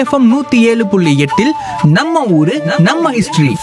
FM நூத்தி ஏழு புள்ளி எட்டில் நம்ம ஊரு நம்ம ஹிஸ்டரி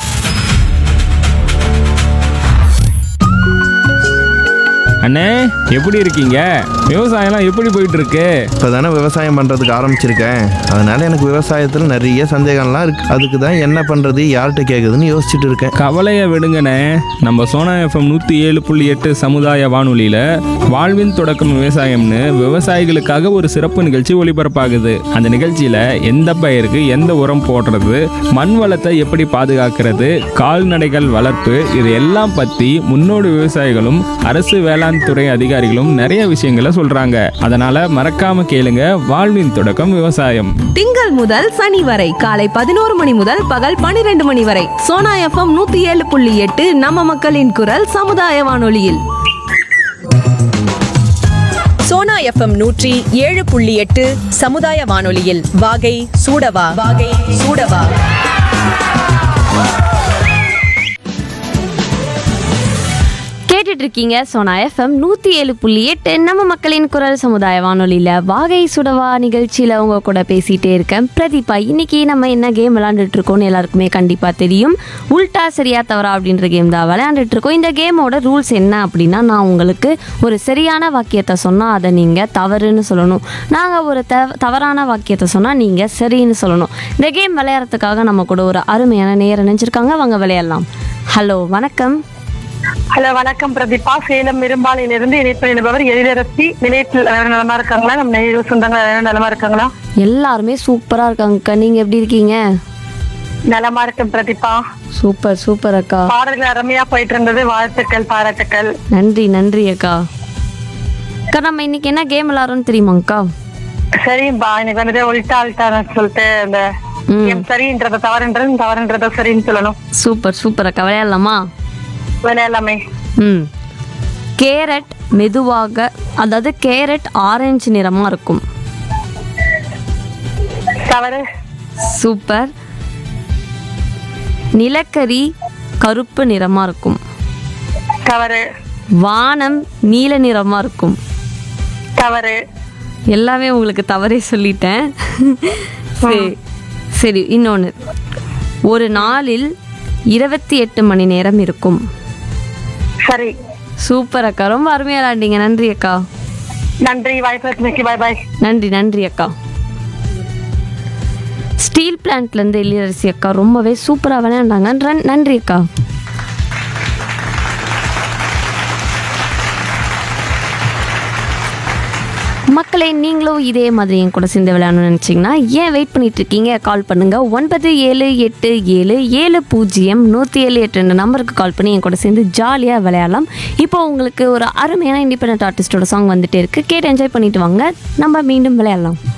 அண்ணே எப்படி இருக்கீங்க விவசாயம்லாம் எப்படி போயிட்டு இருக்கு இப்போ தானே விவசாயம் பண்ணுறதுக்கு ஆரம்பிச்சிருக்கேன் அதனால எனக்கு விவசாயத்தில் நிறைய சந்தேகம்லாம் இருக்கு அதுக்கு தான் என்ன பண்ணுறது யார்கிட்ட கேட்குதுன்னு யோசிச்சுட்டு இருக்கேன் கவலையை விடுங்கண்ணே நம்ம சோனா எஃப்எம் நூற்றி ஏழு புள்ளி எட்டு சமுதாய வானொலியில் வாழ்வின் தொடக்கம் விவசாயம்னு விவசாயிகளுக்காக ஒரு சிறப்பு நிகழ்ச்சி ஒளிபரப்பாகுது அந்த நிகழ்ச்சியில் எந்த பயிருக்கு எந்த உரம் போடுறது மண் வளத்தை எப்படி பாதுகாக்கிறது கால்நடைகள் வளர்ப்பு இது எல்லாம் பற்றி முன்னோடி விவசாயிகளும் அரசு வேளாண் துறை அதிகாரிகளும் நிறைய விஷயங்களை சொல்கிறாங்க அதனால் மறக்காம கேளுங்க வாழ்வின் தொடக்கம் விவசாயம் திங்கள் முதல் சனி வரை காலை பதினோரு மணி முதல் பகல் பனிரெண்டு மணி வரை சோனா எஃப்எம் நூத்தி ஏழு புள்ளி எட்டு நம்ம மக்களின் குரல் சமுதாய வானொலியில் சோனா எஃப்எம் நூற்றி ஏழு புள்ளி எட்டு சமுதாய வானொலியில் வாகை சூடவா வாகை சூடவா கேட்டுட்டு இருக்கீங்க சோனா எஃப்எம் நூற்றி ஏழு புள்ளி எட்டு நம்ம மக்களின் குரல் சமுதாய வானொலியில் வாகை சுடவா நிகழ்ச்சியில் உங்க கூட பேசிகிட்டே இருக்கேன் பிரதீபா இன்னைக்கு நம்ம என்ன கேம் விளாண்டுட்டு இருக்கோம்னு எல்லாருக்குமே கண்டிப்பாக தெரியும் உல்டா சரியா தவறா அப்படின்ற கேம் தான் விளையாண்டுட்டு இருக்கோம் இந்த கேமோட ரூல்ஸ் என்ன அப்படின்னா நான் உங்களுக்கு ஒரு சரியான வாக்கியத்தை சொன்னால் அதை நீங்கள் தவறுன்னு சொல்லணும் நாங்கள் ஒரு த தவறான வாக்கியத்தை சொன்னால் நீங்கள் சரின்னு சொல்லணும் இந்த கேம் விளையாடுறதுக்காக நம்ம கூட ஒரு அருமையான நேரம் நினைச்சிருக்காங்க அவங்க விளையாடலாம் ஹலோ வணக்கம் ஹலோ வணக்கம் பிரதீபா சேலம் இரும்பாலையிலிருந்து இணைப்பு இணைப்பவர் எழிலரசி நிலையத்தில் அனைவரும் நலமா இருக்காங்களா நம்ம நெய்வு சொந்தங்கள் அனைவரும் நலமா இருக்காங்களா எல்லாருமே சூப்பரா இருக்காங்க அக்கா நீங்க எப்படி இருக்கீங்க நலமா இருக்கும் பிரதீபா சூப்பர் சூப்பர் அக்கா பாடல்கள் அருமையா போயிட்டு இருந்தது வாழ்த்துக்கள் பாராட்டுக்கள் நன்றி நன்றி அக்கா அக்கா நம்ம இன்னைக்கு என்ன கேம் விளாட்றோம்னு தெரியுமாங்க்கா சரிம்பா இன்னைக்கு வந்துட்டு உள்டா அல்ட்டான்னு சொல்லிட்டு இந்த ம். எம் சரின்றத தவறுன்றது தவறுன்றத சரின்னு சொல்லணும் சூப்பர் சூப்பர் அக்கா விளையாடலாமா விளையாடலாமே ம் கேரட் மெதுவாக அதாவது கேரட் ஆரஞ்சு நிறமா இருக்கும் தவறு சூப்பர் நிலக்கரி கருப்பு நிறமா இருக்கும் தவறு வானம் நீல நிறமா இருக்கும் தவறு எல்லாமே உங்களுக்கு தவறே சொல்லிட்டேன் சரி சரி இன்னொன்று ஒரு நாளில் இருபத்தி எட்டு மணி நேரம் இருக்கும் சரி சூப்பர் அக்கா ரொம்ப அருமையாக விளாண்டீங்க நன்றி அக்கா நன்றி வாய்ப்பு பாய் பாய் நன்றி நன்றி அக்கா ஸ்டீல் பிளான்ட்லேருந்து எழிலரசி அக்கா ரொம்பவே சூப்பராக விளையாண்டாங்க ரன்- நன்றி அக்கா மக்களே நீங்களும் இதே மாதிரி என் கூட சேர்ந்து விளையாடணும்னு நினச்சிங்கன்னா ஏன் வெயிட் பண்ணிட்டு இருக்கீங்க கால் பண்ணுங்க ஒன்பது ஏழு எட்டு ஏழு ஏழு பூஜ்ஜியம் நூற்றி ஏழு எட்டு ரெண்டு நம்பருக்கு கால் பண்ணி என் கூட சேர்ந்து ஜாலியாக விளையாடலாம் இப்போ உங்களுக்கு ஒரு அருமையான இண்டிபெண்ட் ஆர்டிஸ்டோட சாங் வந்துட்டே இருக்கு கேட்டு என்ஜாய் பண்ணிட்டு வாங்க நம்ம மீண்டும் விளையாடலாம்